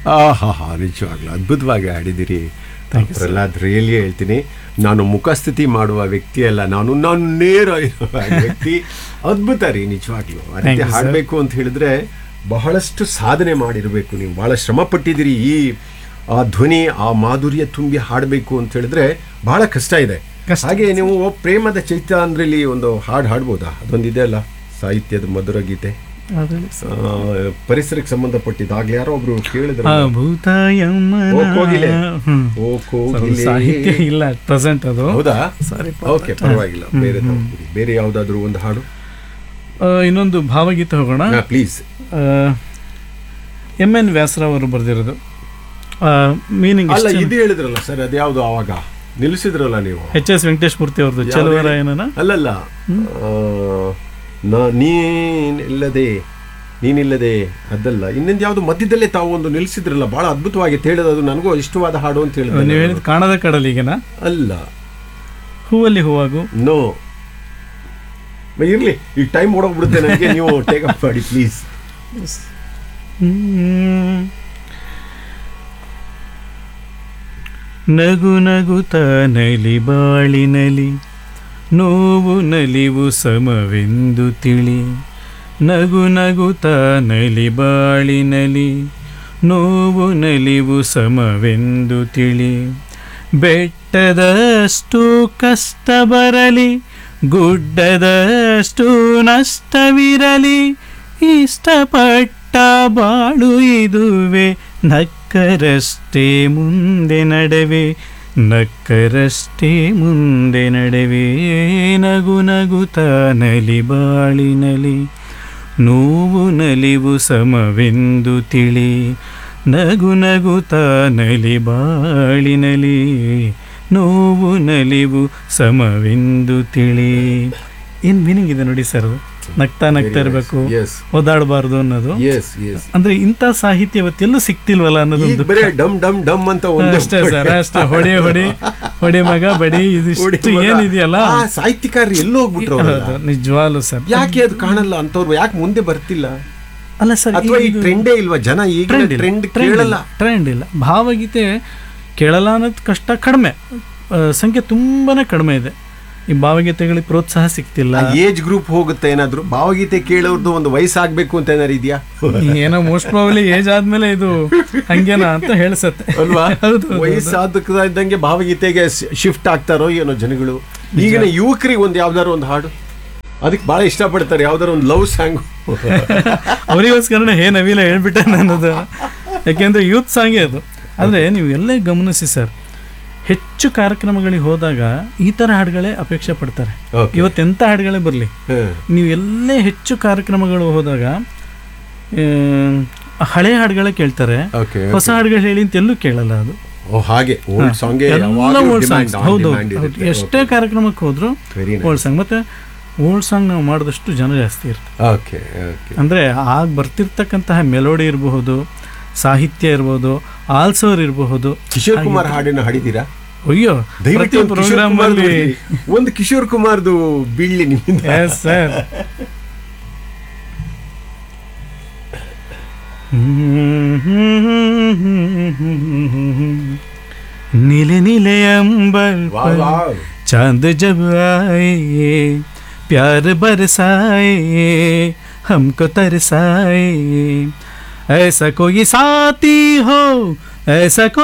ಆ ಹಾ ಹಾ ನಿಜವಾಗ್ಲೂ ಅದ್ಭುತವಾಗಿ ಆಡಿದಿರಿ ಪ್ರಹ್ಲಾದ್ ರಿಯಲಿ ಹೇಳ್ತೀನಿ ನಾನು ಮುಖಸ್ಥಿತಿ ಮಾಡುವ ವ್ಯಕ್ತಿ ಅಲ್ಲ ನಾನು ನಾನು ನೇರ ಇರುವ ವ್ಯಕ್ತಿ ಅದ್ಭುತ ರೀ ನಿಜವಾಗ್ಲೂ ಆ Thank ರೀತಿ you, sir. ಹಾಡಬೇಕು ಅಂತ ಹೇಳಿದ್ರೆ ಬಹಳಷ್ಟು ಸಾಧನೆ ಮಾಡಿರಬೇಕು ನೀವು ಬಹಳ ಶ್ರಮ ಪಟ್ಟಿದ್ದೀರಿ ಈ ಆ ಧ್ವನಿ ಆ ಮಾಧುರ್ಯ ತುಂಬಿ ಹಾಡಬೇಕು ಅಂತ ಹೇಳಿದ್ರೆ ಬಹಳ ಕಷ್ಟ ಇದೆ ಕಷ್ಟ. ಹಾಗೆ ನೀವು ಪ್ರೇಮದ ಚೈತಾಂದ್ರಲ್ಲಿ ಒಂದು ಹಾಡು ಹಾಡ್ಬೋದಾ ಅದೊಂದಿದೆ ಅಲ್ಲ ಸಾಹಿತ್ಯದ ಮಧುರ ಗೀತೆ ಅದ್ರಲ್ಲಿ ಆ, ಪರಿಸರಕ್ಕೆ ಸಂಬಂಧಪಟ್ಟಿದ್ದಾಗ್ಲೇ ಯಾರೋ ಒಬ್ರು ಕೇಳಿದ್ರು ಆ ಭೂತಾಯಮ್ಮನ ಓ ಕೋಗಿಲೆ ಹ್ಮ್. ಓ ಸ್ವಲ್ಪ ಕೋಗಿಲೆ ಸಾಹಿತ್ಯ ಇಲ್ಲ ಪ್ರೆಸೆಂಟ್ ಅದು ಹೌದಾ ಸಾರಿ ಓಕೆ ಪರವಾಗಿಲ್ಲ ಬೇರೆ ತಗೊಳ್ಬಿಡಿ. ಬೇರೆ ಯಾವ್ದಾದ್ರು ಒಂದು ಹಾಡು ಆ, ಇನ್ನೊಂದು ಭಾವಗೀತೆ ಹೋಗೋಣ ಪ್ಲೀಸ್ ಎಮ್ ಎನ್ ವ್ಯಾಸರಾವ್ ಅವರು ಬರೆದಿರೋದು ಮೀನಿಂಗ್ ಅಲ್ಲ ಇದು ಹೇಳಿದ್ರಲ್ಲ ಸರ್ ಅದ್ಯಾವ್ದು ಆವಾಗ ನಿಲ್ಲಿಸಿದ್ರಲ್ಲ ನೀವು ಎಚ್ ಎಸ್ ವೆಂಕಟೇಶ್ ಮೂರ್ತಿ ಅವ್ರದ್ದು ಯಾವ್ದು ಚಲುವರಾಯನನ ಅಲ್ಲಲ್ಲ ಆ, ನಾ- ನೀನಿಲ್ಲದೆ ನೀನಿಲ್ಲದೆ ಅದಲ್ಲ ಇನ್ನೊಂದು ಯಾವ್ದು ಮಧ್ಯದಲ್ಲೇ ತಾವು ಒಂದು ನಿಲ್ಲಿಸಿದ್ರಲ್ಲ ಬಹಳ ಅದ್ಭುತವಾಗಿ ಹೇಳಿದ ಅದು ನನಗೂ ಇಷ್ಟವಾದ ಹಾಡು ಅಂತ ನೀವು ಹೇಳಿದ್ರೆ ಹೇಳಿದ ಕಾಣದ ಕಡಲಿಗೆನ ಅಲ್ಲ ಹೂವಲ್ಲಿ ಹೂವಾಗು ನೋ ಇರ್ಲಿ ಈ ಟೈಮ್ ಓಡೋಗ್ಬಿಡುತ್ತೆ ನನಗೆ ನೀವು ಟೇಕ್ ಅಪ್ ಮಾಡಿ ಪ್ಲೀಸ್ ಹ್ಮ್. ನಗು ನಗುತ್ತ ನಲಿ ಬಾಳಿನಲಿ ನೋವು ನಲಿವು ಸಮವೆಂದು ತಿಳಿ ನಗು ನಗುತ್ತ ನಲಿ ಬಾಳಿನಲಿ ನೋವು ನಲಿವು ಸಮವೆಂದು ತಿಳಿ ಬೆಟ್ಟದಷ್ಟು ಕಷ್ಟ ಬರಲಿ ಗುಡ್ಡದಷ್ಟು ನಷ್ಟವಿರಲಿ ಇಷ್ಟಪಟ್ಟ ಬಾಳು ಇದುವೆ ನಕ್ಕರಷ್ಟೇ ಮುಂದೆ ನಡವೆ ನಕ್ಕರಷ್ಟೇ ಮುಂದೆ ನಡವೆ ನಗು ನಗುತ್ತ ನಲಿ ಬಾಳಿನಲಿ ನೋವು ನಲಿವು ಸಮವೆಂದು ತಿಳಿ ನಗು ನಗುತ್ತ ನಲಿ ಬಾಳಿನಲಿ ನೋವು ನಲಿವು ಸಮವೆಂದು ತಿಳಿ ಏನು ಮೀನಿಂಗ್ ಇದೆ ನೋಡಿ ಸರ್ ಅದು ನಗ್ತಾ ನಗ್ತಾ ಇರಬೇಕು ಎಸ್ ಓದಾಡಬಾರ್ದು ಅನ್ನೋದು ಎಸ್ ಎಸ್ ಅಂದ್ರೆ ಇಂಥ ಸಾಹಿತ್ಯ ಇವತ್ತೆಲ್ಲೂ ಸಿಕ್ತಿಲ್ವಲ್ಲ ಈಗ ಅನ್ನೋದೊಂದು ಬರೇ ಡಮ್ ಡಮ್ ಡಮ್ ಅಂತ ಒಂದು ಅಷ್ಟೇ ಸರ್ ಅಷ್ಟೇ ಹೊಡೆ ಹೊಡೆ ಹೊಡೆ ಮಗ ಬಡಿ ಇದಿಷ್ಟು ಏನಿದೆಯಲ್ಲ ಆ, ಸಾಹಿತ್ಯಕಾರರು ಎಲ್ಲೋ ಹೋಗ್ಬಿಟ್ರು ಅವ್ರೆಲ್ಲ. ಹೌದು, ನಿಜವಾಗ್ಲೂ ಸರ್ ಯಾಕೆ ಅದು ಕಾಣಲ್ಲ ಅಂತವ್ರು ಯಾಕೆ ಮುಂದೆ ಬರ್ತಿಲ್ಲ ಅಲ್ಲ ಸರ್ ಅಥವಾ ಈ ಟ್ರೆಂಡೇ ಇಲ್ವಾ ಜನ ಈಗ ಟ್ರೆಂಡ್ ಇಲ್ಲ ಟ್ರೆಂಡ್ ಟ್ರೆಂಡ್ ಕೇಳಲ್ಲ ಇಲ್ಲ ಟ್ರೆಂಡ್ ಇಲ್ಲ ಭಾವಗೀತೆ ಕೇಳಲ್ಲ ಅನ್ನೋದು ಕಷ್ಟ ಕಡಿಮೆ ಆ, ಸಂಖ್ಯೆ ತುಂಬಾನೇ ಕಡಿಮೆ ಇದೆ ಈ ಭಾವಗೀತೆಗಳಿಗೆ ಪ್ರೋತ್ಸಾಹ ಸಿಗ್ತಿಲ್ಲ ಏಜ್ ಗ್ರೂಪ್ ಹೋಗುತ್ತೆ ಏನಾದ್ರು ಭಾವಗೀತೆ ಕೇಳೋರ್ದು ಒಂದು ವಯಸ್ಸಾಗ್ಬೇಕು ಅಂತ ಏನಾರು ಇದೆಯಾ ಏನೋ ಮೋಸ್ಟ್ ಪ್ರಾಬಲಿ ಏಜ್ ಆದ್ಮೇಲೆ ಇದು ಹಂಗೇನಾ ಅಂತ ಹೇಳ್ಸತ್ತೆ ಅಲ್ವಾ ಹೌದು, ಹೌದು, ವಯಸ್ಸಾದ ಇದ್ದಂಗೆ ಭಾವಗೀತೆಗೆ ಶಿಫ್ಟ್ ಆಗ್ತಾರೋ ಏನೋ ಜನಗಳು ಈಗಿನ ಯುವಕರಿಗೆ ಒಂದು ಯಾವ್ದಾರು ಒಂದು ಹಾಡು ಅದಕ್ಕೆ ಬಹಳ ಇಷ್ಟಪಡ್ತಾರೆ ಯಾವ್ದಾರು ಒಂದು ಲವ್ ಸಾಂಗ್ ಅವರಿಗೋಸ್ಕರನೇ ಹೇ ನವೀನ ಹೇಳ್ಬಿಟ್ಟೆ ನನ್ನದು ಯಾಕೆಂದ್ರೆ ಯೂತ್ ಸಾಂಗೇ ಅದು ಆದರೆ ನೀವು ಎಲ್ಲೇ ಗಮನಿಸಿ ಸರ್ ಹೆಚ್ಚು ಕಾರ್ಯಕ್ರಮಗಳಿಗೆ ಹೋದಾಗ ಈ ಥರ ಹಾಡುಗಳೇ ಅಪೇಕ್ಷೆ ಪಡ್ತಾರೆ Okay. ಇವತ್ತೆಂಥ ಹಾಡುಗಳೇ ಬರಲಿ ನೀವು ಎಲ್ಲೇ ಹೆಚ್ಚು ಕಾರ್ಯಕ್ರಮಗಳು ಹೋದಾಗ ಆ, ಹಳೆ ಹಾಡುಗಳೇ ಕೇಳ್ತಾರೆ ಓಕೆ ಹೊಸ ಹಾಡುಗಳು ಹೇಳಿ ಅಂತ ಎಲ್ಲೂ ಕೇಳಲ್ಲ ಅದು ಓ ಹಾಗೆ ಓಲ್ಡ್ ಸಾಂಗ್ ಎಲ್ಲ ಓಲ್ಡ್ ಸಾಂಗ್ಸ್ ಹೌದು ಹೌದು. ಎಷ್ಟೇ ಕಾರ್ಯಕ್ರಮಕ್ಕೆ ಹೋದ್ರು ವೆರಿ ಓಲ್ಡ್ ಸಾಂಗ್ ಮತ್ತೆ ಓಲ್ಡ್ ಸಾಂಗ್ ನಾವು ಮಾಡಿದಷ್ಟು ಜನ ಜಾಸ್ತಿ ಇರ್ತಾರೆ ಓಕೆ ಓಕೆ ಅಂದರೆ ಆಗ ಬರ್ತಿರ್ತಕ್ಕಂತಹ ಮೆಲೋಡಿ ಇರಬಹುದು ಸಾಹಿತ್ಯ ಇರ್ಬೋದು ಆಲ್ಸೋರ್ ಇರಬಹುದು ಕಿಶೋರ್ ಕುಮಾರ್ ಹಾಡಿನ ಹಾಡಿದ್ದೀರಾ ಅಯ್ಯೋ ದಯವಿಟ್ಟು ಪ್ರತಿ ಒಂದು ಕಿಶೋರ್ ಪ್ರೋಗ್ರಾಮ್ ಕುಮಾರ್ದು ಅಲ್ಲಿ ಬಿಡಿ. ಒಂದು ಕಿಶೋರ್ ಕುಮಾರ್ದು ಬೀಳ್ಲಿ ನಿಮ್ಮಿಂದ ಎಸ್ ಸರ್ नीले नीले अंबर ವಾವ್, पर ವಾವ್. चांद जब आए प्यार बरसाए हमको तरसाए ऐसा कोई साथी हो ऐसा कोई